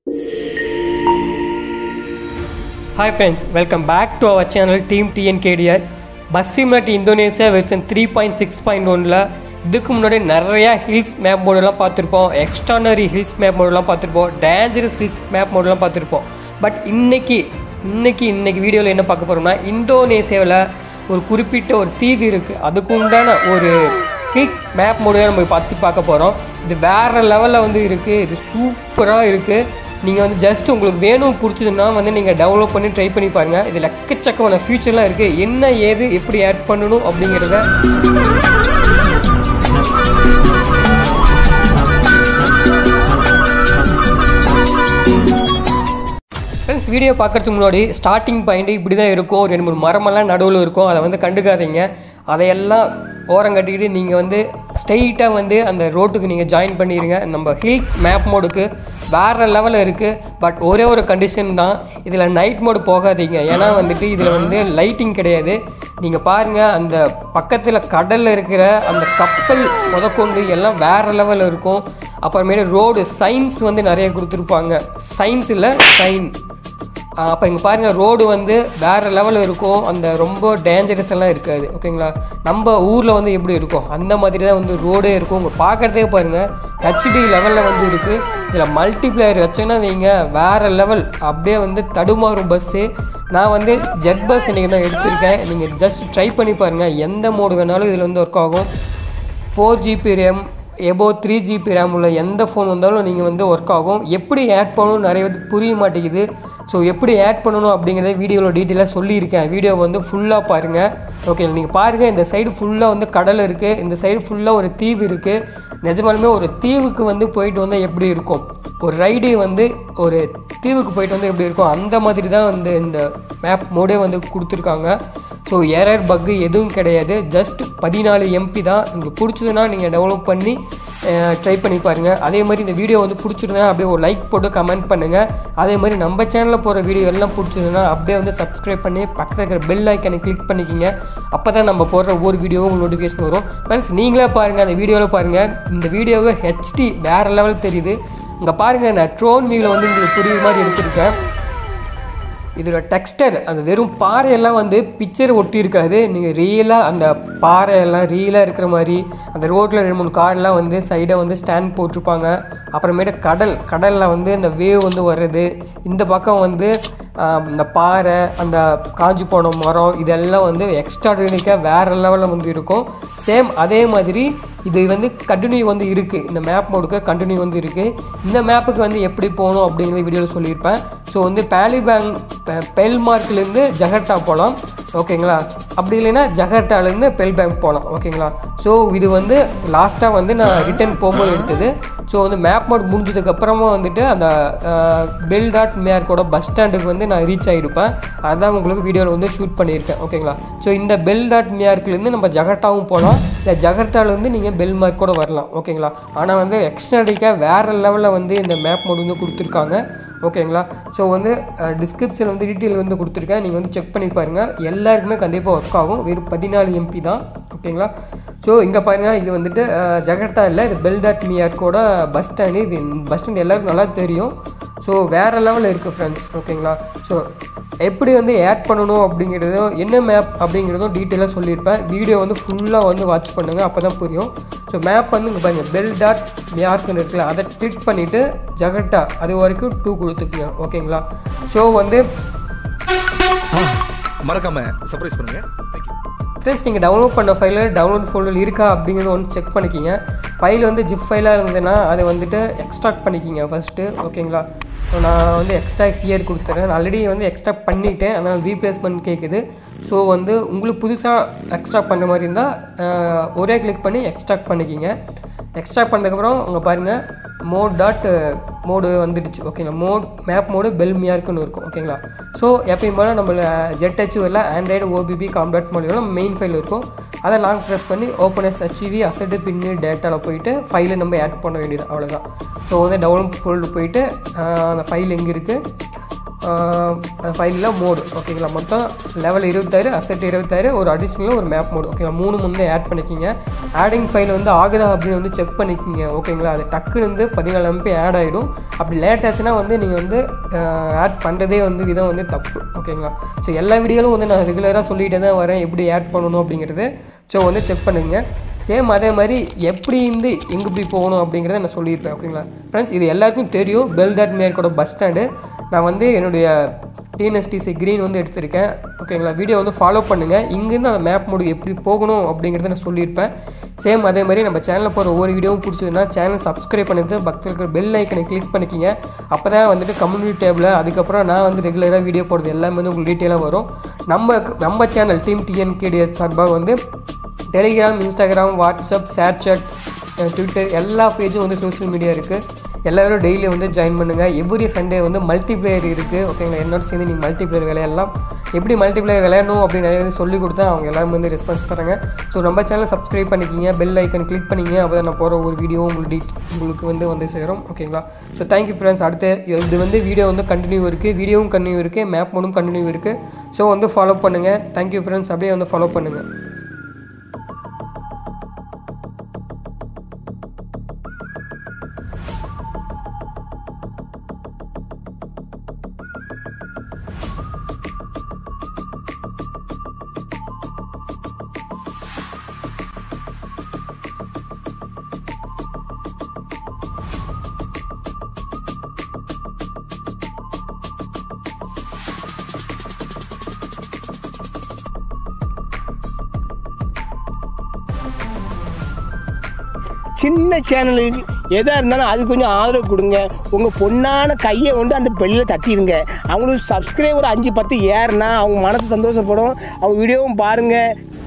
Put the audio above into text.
hi friends welcome back to our channel team TNKDR bus simulate Indonesia version three point six point ஒனில் இதுக்கு முன்னாடி நிறையா hills map மோடெல்லாம் பார்த்துருப்போம் extraordinary hills map மோடெல்லாம் பார்த்துருப்போம் dangerous hills map மோடெல்லாம் பார்த்துருப்போம் but இன்னைக்கு இன்னைக்கு இன்னைக்கு வீடியோவில் என்ன பார்க்க போகிறோம்னா இந்தோனேசியாவில் ஒரு குறிப்பிட்ட ஒரு தீவு இருக்குது அதுக்கு உண்டான ஒரு ஹில்ஸ் மேப் மோடு நம்ம பார்த்து பார்க்க போகிறோம் இது வேறு லெவலில் வந்து இருக்குது இது சூப்பராக இருக்குது நீங்கள் வந்து ஜஸ்ட் உங்களுக்கு வேணும் பிடிச்சதுன்னா வந்து நீங்கள் டெவலப் பண்ணி ட்ரை பண்ணி பாருங்கள் இதில் எக்கச்சக்கமான ஃபியூச்சர்லாம் இருக்குது என்ன ஏது எப்படி ஆட் பண்ணணும் அப்படிங்கிறத ஃப்ரெண்ட்ஸ் வீடியோ பார்க்கறதுக்கு முன்னாடி ஸ்டார்டிங் பாயிண்ட் இப்படி தான் இருக்கும் ரெண்டு மூணு மரமெல்லாம் நடுவில் இருக்கும் அதை வந்து கண்டுக்காதீங்க அதையெல்லாம் ஓரம் கட்டிக்கிட்டு நீங்கள் வந்து ஸ்ட்ரெயிட்டாக வந்து அந்த ரோட்டுக்கு நீங்கள் ஜாயின் பண்ணிடுங்க நம்ம ஹில்ஸ் மேப் மோடுக்கு வேறு லெவலில் இருக்குது பட் ஒரே ஒரு கண்டிஷன் தான் இதில் நைட் மோடு போகாதீங்க ஏன்னா வந்துட்டு இதில் வந்து லைட்டிங் கிடையாது நீங்கள் பாருங்கள் அந்த பக்கத்தில் கடலில் இருக்கிற அந்த கப்பல் முதற்கொண்டு எல்லாம் வேறு லெவலில் இருக்கும் அப்புறமேலே ரோடு சைன்ஸ் வந்து நிறைய கொடுத்துருப்பாங்க சயின்ஸ் இல்லை சைன் அப்போ இங்கே பாருங்கள் ரோடு வந்து வேறு லெவலில் இருக்கும் அந்த ரொம்ப டேஞ்சரஸ் எல்லாம் இருக்காது ஓகேங்களா நம்ம ஊரில் வந்து எப்படி இருக்கும் அந்த மாதிரி தான் வந்து ரோடே இருக்கும் உங்கள் பார்க்குறதே பாருங்கள் ஹெச்டி லெவலில் வந்து இருக்குது இதில் மல்டிப்ளேயர் வச்சோன்னா வைங்க வேறு லெவல் அப்படியே வந்து தடுமாறும் பஸ்ஸு நான் வந்து ஜெட் பஸ் இன்றைக்கி தான் எடுத்திருக்கேன் நீங்கள் ஜஸ்ட் ட்ரை பண்ணி பாருங்கள் எந்த மோடு வேணாலும் இதில் வந்து ஒர்க் ஆகும் ஃபோர் ஜிபி ரேம் எபோ த்ரீ ஜிபி ரேம் உள்ள எந்த ஃபோன் வந்தாலும் நீங்கள் வந்து ஒர்க் ஆகும் எப்படி ஆட் பண்ணணும் நிறைய பேருக்கு புரிய மாட்டேங்குது ஸோ எப்படி ஆட் பண்ணணும் அப்படிங்கிறத வீடியோவில் டீட்டெயிலாக சொல்லியிருக்கேன் வீடியோ வந்து ஃபுல்லாக பாருங்கள் ஓகே நீங்கள் பாருங்கள் இந்த சைடு ஃபுல்லாக வந்து கடல் இருக்குது இந்த சைடு ஃபுல்லாக ஒரு தீவு இருக்குது நிஜமாலுமே ஒரு தீவுக்கு வந்து போயிட்டு வந்தால் எப்படி இருக்கும் ஒரு ரைடு வந்து ஒரு தீவுக்கு போயிட்டு வந்து எப்படி இருக்கும் அந்த மாதிரி தான் வந்து இந்த மேப் மோடே வந்து கொடுத்துருக்காங்க ஸோ எரர் பக்கு எதுவும் கிடையாது ஜஸ்ட் பதினாலு எம்பி தான் உங்களுக்கு பிடிச்சதுன்னா நீங்கள் டெவலப் பண்ணி ட்ரை பண்ணி பாருங்கள் அதே மாதிரி இந்த வீடியோ வந்து பிடிச்சிருந்தா அப்படியே ஒரு லைக் போட்டு கமெண்ட் பண்ணுங்கள் அதே மாதிரி நம்ம சேனலில் போகிற வீடியோ எல்லாம் பிடிச்சிருந்தா அப்படியே வந்து சப்ஸ்கிரைப் பண்ணி பக்கத்தில் இருக்கிற பெல் ஐக்கனை கிளிக் பண்ணிக்கிங்க அப்போ தான் நம்ம போடுற ஒவ்வொரு வீடியோவும் உங்களுக்கு நோட்டிஃபிகேஷன் வரும் ஃப்ரெண்ட்ஸ் நீங்களே பாருங்கள் அந்த வீடியோவில் பாருங்கள் இந்த வீடியோவை ஹெச்டி வேறு லெவல் தெரியுது இங்கே பாருங்கள் நான் ட்ரோன் வியூவில் வந்து உங்களுக்கு புரியுற மாதிரி எடுத்திருக்கேன் இதோட டெக்ஸ்டர் அந்த வெறும் பாறையெல்லாம் வந்து பிக்சர் ஒட்டி இருக்காது நீங்கள் ரியலாக அந்த பாறையெல்லாம் ரியலாக இருக்கிற மாதிரி அந்த ரோட்டில் ரெண்டு மூணு கார்லாம் வந்து சைடை வந்து ஸ்டாண்ட் போட்டிருப்பாங்க அப்புறமேட்டு கடல் கடலில் வந்து இந்த வேவ் வந்து வர்றது இந்த பக்கம் வந்து இந்த பாறை அந்த காஞ்சி போன மரம் இதெல்லாம் வந்து எக்ஸ்ட்ராடனிக்காக வேறு லெவலில் வந்து இருக்கும் சேம் அதே மாதிரி இது வந்து கண்டினியூ வந்து இருக்குது இந்த மேப் மோடுக்கு கண்டினியூ வந்து இருக்குது இந்த மேப்புக்கு வந்து எப்படி போகணும் அப்படிங்கிற வீடியோவில் சொல்லியிருப்பேன் ஸோ வந்து பேலிபேங் பெல்மார்க்லேருந்து ஜகர்டா போகலாம் ஓகேங்களா அப்படி இல்லைன்னா ஜகர்டாலேருந்து பெல்பேங்க் போகலாம் ஓகேங்களா ஸோ இது வந்து லாஸ்ட்டாக வந்து நான் ரிட்டர்ன் போகும்போது எடுத்தது ஸோ வந்து மேப் மோட் முடிஞ்சதுக்கப்புறமா வந்துட்டு அந்த பெல் டாட் மேர்க்கோட பஸ் ஸ்டாண்டுக்கு வந்து நான் ரீச் ஆகிருப்பேன் அதுதான் உங்களுக்கு வீடியோவில் வந்து ஷூட் பண்ணியிருக்கேன் ஓகேங்களா ஸோ இந்த பெல் டாட் மியார்க்லேருந்து நம்ம ஜகர்டாவும் போகலாம் இல்லை ஜகர்டாலேருந்து நீங்கள் பெல் மார்க்கோட வரலாம் ஓகேங்களா ஆனால் வந்து எக்ஸ்ட்ராடிக்காக வேறு லெவலில் வந்து இந்த மேப் மோட் வந்து கொடுத்துருக்காங்க ஓகேங்களா ஸோ வந்து டிஸ்கிரிப்ஷன் வந்து டீட்டெயில் வந்து கொடுத்துருக்கேன் நீங்கள் வந்து செக் பண்ணி பாருங்கள் எல்லாருக்குமே கண்டிப்பாக ஒர்க் ஆகும் வெறும் பதினாலு எம்பி தான் ஓகேங்களா ஸோ இங்கே பாருங்கள் இது வந்துட்டு ஜகட்டா இல்லை இது பெல்டாட் மியார்க்கோட பஸ் ஸ்டாண்டு இது பஸ் ஸ்டாண்ட் எல்லாருக்கும் நல்லா தெரியும் ஸோ வேறு லெவலில் இருக்குது ஃப்ரெண்ட்ஸ் ஓகேங்களா ஸோ எப்படி வந்து ஆட் பண்ணணும் அப்படிங்கிறதும் என்ன மேப் அப்படிங்கிறதும் டீட்டெயிலாக சொல்லியிருப்பேன் வீடியோ வந்து ஃபுல்லாக வந்து வாட்ச் பண்ணுங்கள் அப்போ தான் புரியும் ஸோ மேப் வந்து இங்கே பாருங்கள் பெல் டாட் மியார்க்குன்னு இருக்குல்ல அதை கிளிக் பண்ணிவிட்டு ஜகட்டா அது வரைக்கும் டூ கொடுத்துக்குங்க ஓகேங்களா ஸோ வந்து மறக்காம சர்ப்ரைஸ் பண்ணுங்க தேங்க்யூ ஃப்ரெண்ட்ஸ் நீங்கள் டவுன்லோட் பண்ண ஃபைலு டவுன்லோட் ஃபோல்டர் இருக்கா அப்படிங்கிறத வந்து செக் பண்ணிக்கிங்க ஃபைல் வந்து ஜிப் ஃபைலாக இருந்ததுன்னா அதை வந்துட்டு எக்ஸ்ட்ராக்ட் பண்ணிக்கிங்க ஃபஸ்ட்டு ஓகேங்களா ஸோ நான் வந்து எக்ஸ்ட்ரா ஹியர் கொடுத்துறேன் ஆல்ரெடி வந்து எக்ஸ்ட்ரா பண்ணிட்டேன் அதனால் ரீப்ளேஸ்மெண்ட் கேட்குது ஸோ வந்து உங்களுக்கு புதுசாக எக்ஸ்ட்ரா பண்ணுற மாதிரி இருந்தால் ஒரே கிளிக் பண்ணி எக்ஸ்ட்ராக்ட் பண்ணிக்கிங்க எக்ஸ்ட்ராக்ட் பண்ணதுக்கப்புறம் அங்கே பாருங்கள் மோட் டாட் மோடு வந்துடுச்சு ஓகேங்களா மோட் மேப் மோடு பெல் மியார்க்குன்னு இருக்கும் ஓகேங்களா ஸோ எப்பயும் போல் நம்மள ஜெட் ஹெச் இல்லை ஆண்ட்ராய்டு ஓபிபி காம்பேட் மொழிகளும் மெயின் ஃபைல் இருக்கும் அதை லாங் ப்ரெஸ் பண்ணி ஓப்பன் எஸ் ஹெச்இவி அசட்டு பின்னு டேட்டாவில் போயிட்டு ஃபைலை நம்ம ஆட் பண்ண வேண்டியது அவ்வளோதான் ஸோ வந்து டவுன்லோட் ஃபோல்டு போயிட்டு அந்த ஃபைல் எங்கே இருக்குது ஃபைலில் மோடு ஓகேங்களா மொத்தம் லெவல் இருபத்தாறு அசெட் இருபத்தாறு ஒரு அடிஷ்னல் ஒரு மேப் மோடு ஓகேங்களா மூணு வந்து ஆட் பண்ணிக்கிங்க ஆடிங் ஃபைல் வந்து ஆகுதா அப்படின்னு வந்து செக் பண்ணிக்கிங்க ஓகேங்களா அது டக்குன்னு வந்து பதினாலு எம்பி ஆட் ஆகிடும் அப்படி லேட் ஆச்சுன்னா வந்து நீங்கள் வந்து ஆட் பண்ணுறதே வந்து விதம் வந்து தப்பு ஓகேங்களா ஸோ எல்லா வீடியோலும் வந்து நான் ரெகுலராக சொல்லிகிட்டே தான் வரேன் எப்படி ஆட் பண்ணணும் அப்படிங்கிறது ஸோ வந்து செக் பண்ணுங்க சேம் அதே மாதிரி எப்படி இருந்து எங்கே இப்படி போகணும் அப்படிங்கிறத நான் சொல்லியிருப்பேன் ஓகேங்களா ஃப்ரெண்ட்ஸ் இது எல்லாருக்கும் தெரியும் பெல் டாட் மேற்கோட பஸ் ஸ்டாண்டு நான் வந்து என்னுடைய டிஎன்எஸ்டிசி க்ரீன் வந்து எடுத்திருக்கேன் ஓகேங்களா வீடியோ வந்து ஃபாலோ பண்ணுங்கள் இங்கேருந்து அந்த மேப் மோடு எப்படி போகணும் அப்படிங்கிறத நான் சொல்லியிருப்பேன் சேம் அதே மாதிரி நம்ம சேனலில் போகிற ஒவ்வொரு வீடியோவும் பிடிச்சதுன்னா சேனல் சப்ஸ்கிரைப் பண்ணிட்டு பக்கத்தில் இருக்கிற பெல் ஐக்கனை கிளிக் பண்ணிக்கிங்க அப்போ தான் வந்துட்டு கம்யூனிட்டி டேபிள் அதுக்கப்புறம் நான் வந்து ரெகுலராக வீடியோ போடுறது எல்லாமே வந்து உங்களுக்கு டீட்டெயிலாக வரும் நம்ம நம்ம சேனல் டீம் டிஎன்கேடிஎஸ் சார்பாக வந்து Telegram Instagram WhatsApp ShareChat Twitter எல்லா பேஜும் வந்து சோஷியல் மீடியா இருக்குது எல்லாரும் டெய்லி வந்து ஜாயின் பண்ணுங்கள் எவ்ரி சண்டே வந்து மல்டிப்ளேயர் இருக்குது ஓகேங்களா என்னோட சேர்ந்து நீங்கள் மல்டிப்ளேயர் விளையாடலாம் எப்படி மல்டிப்ளேயர் விளையாடணும் அப்படின்னு நிறைய பேர் சொல்லி கொடுத்தா அவங்க எல்லாரும் வந்து ரெஸ்பான்ஸ் தராங்க ஸோ நம்ம சேனல் சப்ஸ்கிரைப் பண்ணிக்கிங்க பெல் ஐக்கன் கிளிக் பண்ணிங்க அப்போ தான் நான் போகிற ஒரு வீடியோ உங்களுக்கு டீட் உங்களுக்கு வந்து வந்து சேரும் ஓகேங்களா ஸோ தேங்க்யூ ஃப்ரெண்ட்ஸ் அடுத்து இது வந்து வீடியோ வந்து கண்டினியூ இருக்குது வீடியோவும் கண்டினியூ இருக்குது மேப் மூணும் கண்டினியூ இருக்குது ஸோ வந்து ஃபாலோ பண்ணுங்கள் தேங்க்யூ ஃப்ரெண்ட்ஸ் அப்படியே வந்து ஃபாலோ பண்ணுங்கள் சின்ன சேனலுக்கு எதாக இருந்தாலும் அது கொஞ்சம் ஆதரவு கொடுங்க உங்கள் பொண்ணான கையை கொண்டு அந்த பெல்லில் தட்டிடுங்க அவங்களுக்கு சப்ஸ்கிரைபர் அஞ்சு பத்து ஏறுனா அவங்க மனசு சந்தோஷப்படும் அவங்க வீடியோவும் பாருங்கள்